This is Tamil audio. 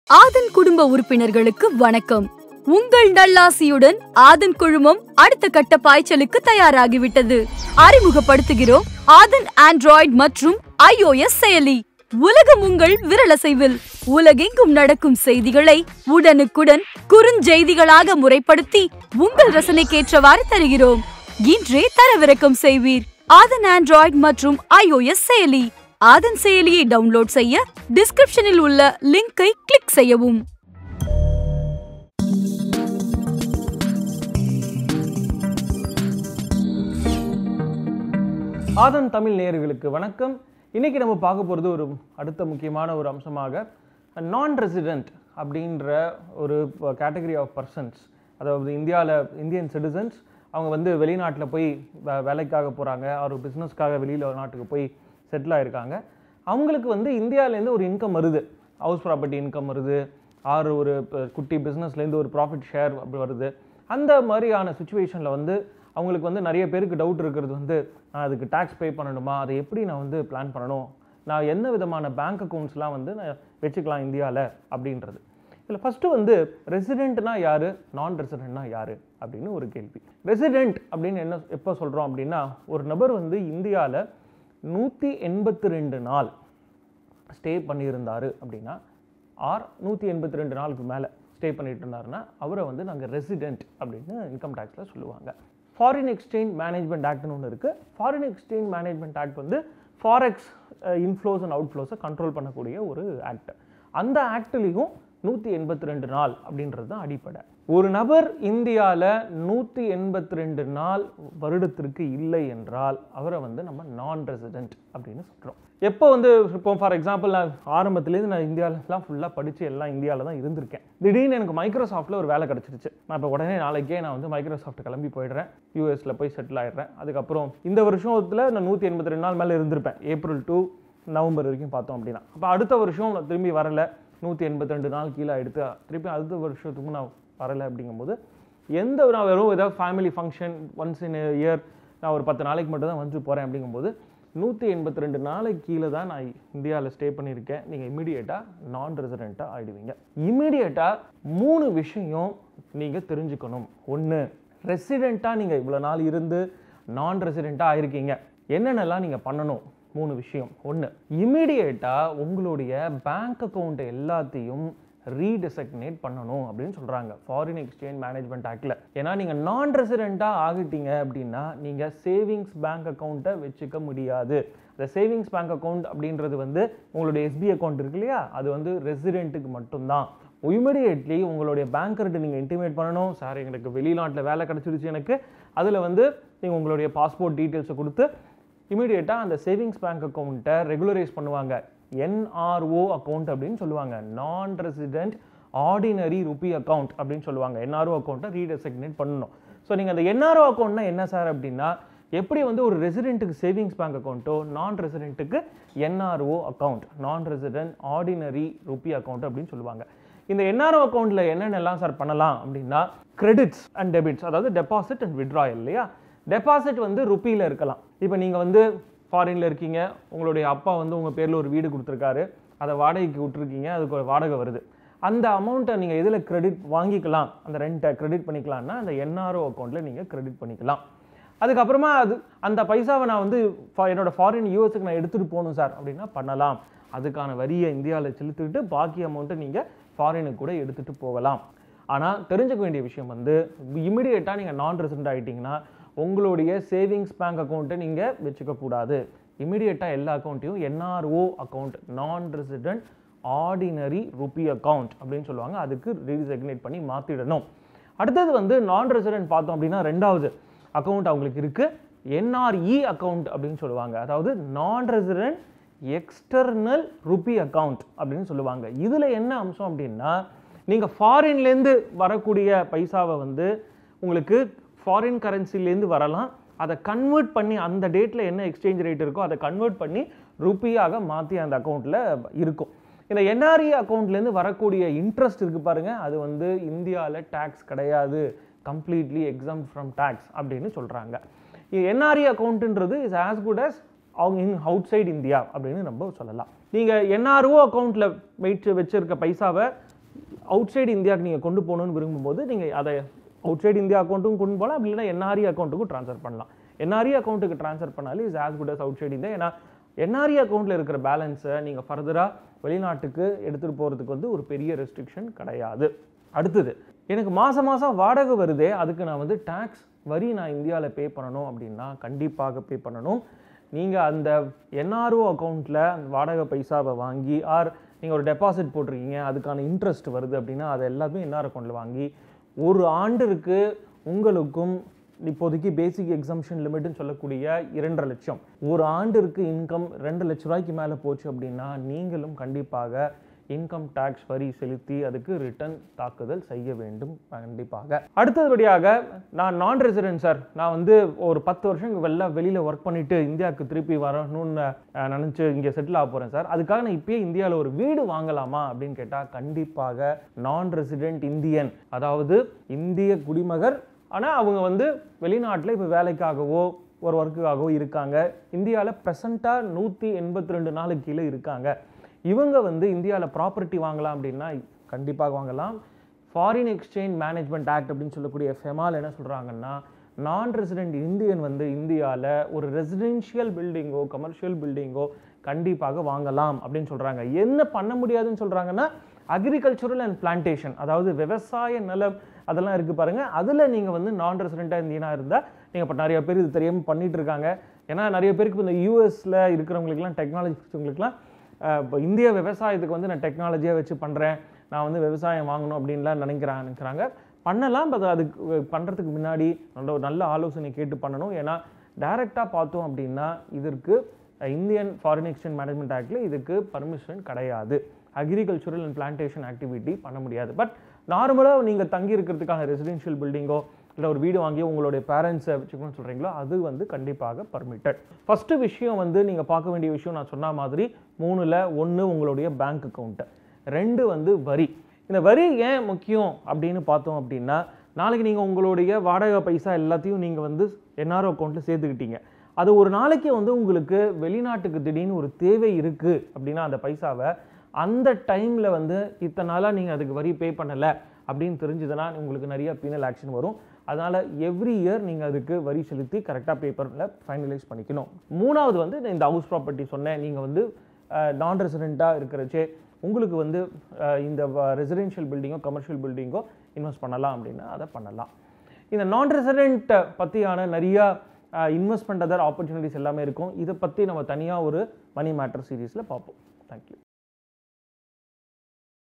ஆதன் குடும்ப உறுப்பினர்களுக்கு வணக்கம் உங்கள் நல்லாசியுடன் ஆதன் குழுமம் அடுத்த கட்ட பாய்ச்சலுக்கு தயாராகிவிட்டது அறிமுகப்படுத்துகிறோம் ஆதன் ஆண்ட்ராய்டு மற்றும் iOS செயலி உலகம் உங்கள் விரலசைவில் உலகெங்கும் நடக்கும் செய்திகளை உடனுக்குடன் குறுஞ்செய்திகளாக முறைப்படுத்தி உங்கள் ரசனைக்கேற்றவாறு தருகிறோம் இன்றே தரவிறக்கம் செய்வீர் ஆதன் ஆண்ட்ராய்டு மற்றும் iOS செயலி ஆதன் செயலியை டவுன்லோட் செய்ய டிஸ்கிரிப்ஷனில் உள்ள லிங்கை கிளிக் செய்யவும் ஆதன் தமிழ் நேயர்களுக்கு வணக்கம் இன்னைக்கு நம்ம பார்க்க போகிறது ஒரு அடுத்த முக்கியமான ஒரு அம்சமாக நான் ரெசிடென்ட் அப்படின்ற ஒரு கேட்டகரி ஆஃப் பர்சன்ஸ் அதாவது இந்தியாவில் இந்தியன் சிட்டிசன்ஸ் அவங்க வந்து வெளிநாட்டில் போய் வே- வேலைக்காக போகிறாங்க ஒரு பிஸ்னஸ்க்காக வெளியில் நாட்டுக்கு போய் செட்டில் ஆயிருக்காங்க அவங்களுக்கு வந்து இந்தியாவிலேருந்து ஒரு இன்கம் வருது ஹவுஸ் ப்ராப்பர்ட்டி இன்கம் வருது ஆறு ஒரு ப- குட்டி பிஸ்னஸ்லேருந்து ஒரு ப்ராஃபிட் ஷேர் அப்படி வருது அந்த மாதிரியான சுச்சுவேஷனில் வந்து அவங்களுக்கு வந்து நிறைய பேருக்கு டவுட் இருக்கிறது வந்து நான் அதுக்கு டேக்ஸ் பே பண்ணணுமா அதை எப்படி நான் வந்து பிளான் பண்ணணும் நான் என்ன விதமான பேங்க் அக்கௌண்ட்ஸ்லாம் வந்து நான் வச்சுக்கலாம் இந்தியாவில் அப்படின்றது இதில் ஃபஸ்ட்டு வந்து ரெசிடென்ட்னா யார் நான் ரெசிடென்ட்னா யார் அப்படின்னு ஒரு கேள்வி ரெசிடென்ட் அப்படின்னு என்ன எப்போ சொல்கிறோம் அப்படின்னா ஒரு நபர் வந்து இந்தியாவில் நூற்றி எண்பத்தி ரெண்டு நாள் ஸ்டே பண்ணியிருந்தாரு அப்படின்னா ஆர் நூற்றி எண்பத்தி ரெண்டு நாளுக்கு மேலே ஸ்டே பண்ணிட்டு இருந்தாருன்னா அவரை வந்து நாங்கள் ரெசிடென்ட் அப்படின்னு இன்கம் டேக்ஸில் சொல்லுவாங்க ஃபாரின் எக்ஸ்சேஞ்ச் மேனேஜ்மெண்ட் ஆக்ட்னு ஒன்று இருக்குது ஃபாரின் எக்ஸ்சேஞ்ச் மேனேஜ்மெண்ட் ஆக்ட் வந்து ஃபாரெக்ஸ் இன்ஃப்ளோஸ் அண்ட் அவுட்ஃப்ளோஸை கண்ட்ரோல் பண்ணக்கூடிய ஒரு ஆக்ட் அந்த ஆக்ட்லேயும் நூற்றி எண்பத்தி ரெண்டு நாள் அப்படின்றது தான் அடிப்படை ஒரு நபர் இந்தியாவில் நூற்றி எண்பத்தி ரெண்டு நாள் வருடத்திற்கு இல்லை என்றால் அவரை வந்து நம்ம நான் ரெசிடென்ட் அப்படின்னு சொல்கிறோம் எப்போ வந்து இப்போ ஃபார் எக்ஸாம்பிள் நான் ஆரம்பத்துலேருந்து நான் இந்தியாவிலலாம் ஃபுல்லாக படித்து எல்லாம் இந்தியாவில் தான் இருந்திருக்கேன் திடீர்னு எனக்கு மைக்ரோசாஃப்ட்டில் ஒரு வேலை கிடச்சிருச்சு நான் இப்போ உடனே நாளைக்கே நான் வந்து மைக்ரோசாஃப்ட் கிளம்பி போயிடுறேன் யூஎஸில் போய் செட்டில் ஆயிடுறேன் அதுக்கப்புறம் இந்த வருஷத்தில் நான் நூற்றி எண்பத்தி ரெண்டு நாள் மேலே இருந்திருப்பேன் ஏப்ரல் டு நவம்பர் வரைக்கும் பார்த்தோம் அப்படின்னா அப்போ அடுத்த வருஷம் நான் திரும்பி வரல நூற்றி எண்பத்தி ரெண்டு நாள் கீழே எடுத்து திருப்பி அடுத்த வருஷத்துக்கும் நான் வரலை அப்படிங்கும்போது எந்த நான் வெறும் ஏதாவது family function once in year நான் ஒரு பத்து நாளைக்கு மட்டும் தான் வந்து போகிறேன் அப்படிங்கும்போது நூற்றி எண்பத்தி ரெண்டு நாளைக்கு கீழே தான் நான் இந்தியாவில் ஸ்டே பண்ணியிருக்கேன் நீங்கள் இமீடியட்டாக நான் ரெசிடெண்ட்டாக ஆயிடுவீங்க இமீடியட்டாக மூணு விஷயம் நீங்கள் தெரிஞ்சுக்கணும் ஒன்று ரெசிடெண்ட்டாக நீங்கள் இவ்வளோ நாள் இருந்து நான் ரெசிடெண்ட்டாக ஆயிருக்கீங்க என்னென்னலாம் நீங்கள் பண்ணணும் மூணு விஷயம் ஒன்று இமீடியட்டாக உங்களுடைய பேங்க் அக்கௌண்ட் எல்லாத்தையும் ரீடெசக்னேட் பண்ணணும் அப்படின்னு சொல்கிறாங்க ஃபாரின் எக்ஸ்சேஞ்ச் மேனேஜ்மெண்ட் ஆக்டில் ஏன்னா நீங்கள் நான் ரெசிடெண்ட்டாக ஆகிட்டீங்க அப்படின்னா நீங்கள் சேவிங்ஸ் பேங்க் அக்கௌண்ட்டை வச்சுக்க முடியாது இந்த சேவிங்ஸ் பேங்க் அக்கௌண்ட் அப்படின்றது வந்து உங்களுடைய எஸ்பி அக்கௌண்ட் இருக்கு இல்லையா அது வந்து ரெசிடென்ட்டுக்கு மட்டும்தான் இமிடியேட்லி உங்களுடைய பேங்கர்கிட்ட நீங்கள் இன்டிமேட் பண்ணணும் சார் எங்களுக்கு வெளிநாட்டில் வேலை கிடச்சிருச்சு எனக்கு அதில் வந்து நீங்கள் உங்களுடைய பாஸ்போர்ட் டீட்டெயில்ஸை கொடுத்து இமீடியட்டாக அந்த சேவிங்ஸ் பேங்க் அக்கௌண்ட்டை ரெகுலரைஸ் பண்ணுவாங்க என்ஆர்ஓ அக்கௌண்ட் அப்படின்னு சொல்லுவாங்க நான் ரெசிடென்ட் ஆர்டினரி ருபி அக்கௌண்ட் அப்படின்னு சொல்லுவாங்க என்ஆர்ஓ அக்கௌண்ட்டை ரீடெசிக்னேட் பண்ணணும் ஸோ நீங்கள் அந்த என்ஆர்ஓ அக்கௌண்ட்னா என்ன சார் அப்படின்னா எப்படி வந்து ஒரு ரெசிடென்ட்டுக்கு சேவிங்ஸ் பேங்க் அக்கௌண்ட்டோ நான் ரெசிடென்ட்டுக்கு NRO account non resident ordinary rupee account அப்படின்னு சொல்லுவாங்க இந்த என்ஆர்ஓ அக்கௌண்ட்டில் என்னென்னலாம் சார் பண்ணலாம் அப்படின்னா கிரெடிட்ஸ் அண்ட் டெபிட்ஸ் அதாவது டெபாசிட் அண்ட் விட்ராயல் இல்லையா டெபாசிட் வந்து ருப்பியில் இருக்கலாம் இப்போ நீங்கள் வந்து ஃபாரினில் இருக்கீங்க உங்களுடைய அப்பா வந்து உங்கள் பேரில் ஒரு வீடு கொடுத்துருக்காரு அதை வாடகைக்கு விட்டுருக்கீங்க அதுக்கு ஒரு வாடகை வருது அந்த அமௌண்ட்டை நீங்கள் எதில் கிரெடிட் வாங்கிக்கலாம் அந்த ரெண்ட்டை கிரெடிட் பண்ணிக்கலாம்னா அந்த என்ஆர்ஓ அக்கௌண்ட்டில் நீங்கள் கிரெடிட் பண்ணிக்கலாம் அதுக்கப்புறமா அது அந்த பைசாவை நான் வந்து fa- என்னோட ஃபாரின் யூஎஸ்க்கு நான் எடுத்துகிட்டு போகணும் சார் அப்படின்னா பண்ணலாம் அதுக்கான வரியை இந்தியாவில் செலுத்திட்டு பாக்கி அமௌண்ட்டை நீங்கள் ஃபாரினுக்கு கூட எடுத்துகிட்டு போகலாம் ஆனால் தெரிஞ்சுக்க வேண்டிய விஷயம் வந்து இமிடியேட்டாக நீங்கள் நான் ரெசிடென்ட் ஆகிட்டிங்கன்னா உங்களுடைய சேவிங்ஸ் பேங்க் அக்கௌண்ட்டை நீங்கள் வச்சுக்க கூடாது இமிடியேட்டாக எல்லா அக்கௌண்ட்டையும் NRO account non resident ordinary rupee account அப்படின்னு சொல்லுவாங்க அதுக்கு ரீசெக்னேட் பண்ணி மாற்றிடணும் அடுத்தது வந்து நான் ரெசிடென்ட் பார்த்தோம் அப்படின்னா ரெண்டாவது அக்கௌண்ட் அவங்களுக்கு இருக்குது என்ஆர்இ அக்கௌண்ட் அப்படின்னு சொல்லுவாங்க அதாவது நான் ரெசிடென்ட் எக்ஸ்டர்னல் ருபி அக்கௌண்ட் அப்படின்னு சொல்லுவாங்க இதில் என்ன அம்சம் அப்படின்னா நீங்கள் ஃபாரின்லேருந்து வரக்கூடிய பைசாவை வந்து உங்களுக்கு ஃபாரின் கரன்சிலேருந்து வரலாம் அதை கன்வெர்ட் பண்ணி அந்த டேட்டில் என்ன எக்ஸ்சேஞ்ச் ரேட் இருக்கோ அதை கன்வெர்ட் பண்ணி ருப்பியாக மாற்றி அந்த அக்கௌண்ட்டில் இருக்கும் இந்த என்ஆர்இ அக்கௌண்ட்லேருந்து வரக்கூடிய இன்ட்ரெஸ்ட் இருக்குது பாருங்க அது வந்து இந்தியாவில் டேக்ஸ் கிடையாது கம்ப்ளீட்லி எக்ஸாம் ஃப்ரம் டேக்ஸ் அப்படின்னு சொல்கிறாங்க என்ஆர்இ அக்கௌண்ட்டுன்றது இஸ் ஆஸ் குட் as அவங்க இன் அவுட் சைடு இந்தியா அப்படின்னு நம்ம சொல்லலாம் நீங்கள் என்ஆர்ஓ அக்கௌண்ட்டில் வைத்து வச்சிருக்க பைசாவை அவுட் சைடு இந்தியாவுக்கு நீங்கள் கொண்டு போகணும்னு விரும்பும்போது நீங்கள் அதை அவுட் சைடு இந்தியா அக்கௌண்ட்டுக்கும் கொண்டு போகலாம் அப்படி இல்லைன்னா என்ஆர்இ அக்கௌண்ட்டுக்கும் ட்ரான்ஸ்ஃபர் பண்ணலாம் என்ஆர்இ அக்கௌண்ட்டுக்கு ட்ரான்ஸ்ஃபர் பண்ணாலே is as good as outside India ஏன்னா என்ஆர்இ அக்கௌண்ட்டில் இருக்கிற பேலன்ஸை நீங்கள் ஃபர்தராக வெளிநாட்டுக்கு எடுத்துகிட்டு போகிறதுக்கு வந்து ஒரு பெரிய ரெஸ்ட்ரிக்ஷன் கிடையாது அடுத்தது எனக்கு மாதம் மாதம் வாடகை வருதே அதுக்கு நான் வந்து டேக்ஸ் வரி நான் இந்தியாவில் பே பண்ணணும் அப்படின்னா கண்டிப்பாக பே பண்ணணும் நீங்கள் அந்த என்ஆர்ஓ அக்கௌண்ட்டில் அந்த வாடகை பைசாவை வாங்கி ஆர் நீங்கள் ஒரு டெபாசிட் போட்டிருக்கீங்க அதுக்கான இன்ட்ரெஸ்ட் வருது அப்படின்னா அது எல்லாமே என்ஆர் அக்கௌண்ட்டில் வாங்கி ஒரு ஆண்டிற்கு உங்களுக்கும் இப்போதைக்கு பேசிக் எக்ஸம்ஷன் லிமிட்னு சொல்லக்கூடிய இரண்டரை லட்சம் ஒரு ஆண்டிற்கு இன்கம் ரெண்டு லட்ச ரூபாய்க்கு மேலே போச்சு அப்படின்னா நீங்களும் கண்டிப்பாக இன்கம் டேக்ஸ் வரி செலுத்தி அதுக்கு ரிட்டர்ன் தாக்குதல் செய்ய வேண்டும் கண்டிப்பாக அடுத்தபடியாக நான் நான் ரெசிடென்ட் சார் நான் வந்து ஒரு பத்து வருஷம் இங்கே வெளில வெளியில் ஒர்க் பண்ணிட்டு இந்தியாவுக்கு திருப்பி வரணும்னு அஹ், நினைச்சு இங்கே செட்டில் ஆக போகிறேன் சார் அதுக்காக நான் இப்பயே இந்தியாவில் ஒரு வீடு வாங்கலாமா அப்படின்னு கேட்டால் கண்டிப்பாக நான் ரெசிடென்ட் இந்தியன் அதாவது இந்திய குடிமகர் ஆனால் அவங்க வந்து வெளிநாட்டில் இப்போ வேலைக்காகவோ ஒரு ஒர்க்குக்காகவோ இருக்காங்க இந்தியாவில் ப்ரெசண்ட்டாக நூற்றி எண்பத்தி ரெண்டு நாளுக்கு கீழே இருக்காங்க இவங்க வந்து இந்தியாவில் ப்ராப்பர்ட்டி வாங்கலாம் அப்படின்னா கண்டிப்பாக வாங்கலாம் ஃபாரின் எக்ஸ்சேஞ்ச் மேனேஜ்மெண்ட் ஆக்ட் அப்படின்னு சொல்லக்கூடிய ஃபெமால் என்ன சொல்கிறாங்கன்னா நான் ரெசிடென்ட் இந்தியன் வந்து இந்தியாவில் ஒரு ரெசிடென்ஷியல் பில்டிங்கோ கமர்ஷியல் பில்டிங்கோ கண்டிப்பாக வாங்கலாம் அப்படின்னு சொல்கிறாங்க என்ன பண்ண முடியாதுன்னு சொல்கிறாங்கன்னா அக்ரிகல்ச்சுரல் அண்ட் பிளான்டேஷன் அதாவது விவசாய நிலம் அதெல்லாம் இருக்குது பாருங்கள் அதில் நீங்கள் வந்து நான் ரெசிடெண்ட்டாக இந்தியனாக இருந்தால் நீங்கள் இப்போ நிறைய பேர் இது தெரியாமல் பண்ணிட்டு இருக்காங்க ஏன்னா நிறைய பேருக்கு இப்போ இந்த யூஎஸில் இருக்கிறவங்களுக்குலாம் டெக்னாலஜி படிச்சவங்களுக்குலாம் அஹ், இப்போ இந்திய விவசாயத்துக்கு வந்து நான் டெக்னாலஜியாக வச்சு பண்ணுறேன் நான் வந்து விவசாயம் வாங்கணும் அப்படின்லாம் நினைக்கிறாங்க நினைக்கிறாங்க பண்ணலாம் பட் அதுக்கு பண்ணுறதுக்கு முன்னாடி நல்ல ஒரு நல்ல ஆலோசனை கேட்டு பண்ணணும் ஏன்னா டைரெக்டாக பார்த்தோம் அப்படின்னா இதற்கு இந்தியன் ஃபாரின் எக்ஸ்சேஞ்ச் மேனேஜ்மெண்ட் ஆக்டில் இதுக்கு பர்மிஷன் கிடையாது அக்ரிகல்ச்சுரல் அண்ட் பிளான்டேஷன் ஆக்டிவிட்டி பண்ண முடியாது பட் நார்மலாக நீங்கள் தங்கி இருக்கிறதுக்கான ரெசிடென்ஷியல் பில்டிங்கோ இல்லை ஒரு வீடு வாங்கி உங்களுடைய பேரண்ட்ஸை வச்சுக்கணும்னு சொல்கிறீங்களோ அது வந்து கண்டிப்பாக பர்மிட்டட் ஃபஸ்ட்டு விஷயம் வந்து நீங்கள் பார்க்க வேண்டிய விஷயம் நான் சொன்ன மாதிரி மூணில் ஒன்று உங்களுடைய பேங்க் அக்கௌண்ட்டு ரெண்டு வந்து வரி இந்த வரி ஏன் முக்கியம் அப்படின்னு பார்த்தோம் அப்படின்னா நாளைக்கு நீங்கள் உங்களுடைய வாடகை பைசா எல்லாத்தையும் நீங்கள் வந்து என்ஆர்ஓ அக்கௌண்ட்டில் சேர்த்துக்கிட்டீங்க அது ஒரு நாளைக்கு வந்து உங்களுக்கு வெளிநாட்டுக்கு திடீர்னு ஒரு தேவை இருக்குது அப்படின்னா அந்த பைசாவை அந்த டைமில் வந்து இத்தனை நாளாக நீங்கள் அதுக்கு வரி பே பண்ணலை அப்படின்னு தெரிஞ்சதுன்னா உங்களுக்கு நிறைய பீனல் ஆக்ஷன் வரும் அதனால் எவ்ரி இயர் நீங்கள் அதுக்கு வரி செலுத்தி கரெக்டாக பேப்பரில் ஃபைனலைஸ் பண்ணிக்கணும் மூணாவது வந்து இந்த ஹவுஸ் ப்ராப்பர்ட்டி சொன்னேன் நீங்கள் வந்து நான் ரெசிடெண்ட்டாக இருக்கிறச்சே உங்களுக்கு வந்து அஹ், இந்த ரெசிடென்ஷியல் பில்டிங்கோ கமர்ஷியல் பில்டிங்கோ இன்வெஸ்ட் பண்ணலாம் அப்படின்னா அதை பண்ணலாம் இந்த நான் ரெசிடென்ட் பற்றியான நிறையா இன்வெஸ்ட்மெண்ட் அதர் ஆப்பர்ச்சுனிட்டிஸ் எல்லாமே இருக்கும் இதை பற்றி நம்ம தனியாக ஒரு மணி மேட்டர் சீரீஸில் பார்ப்போம் தேங்க்யூ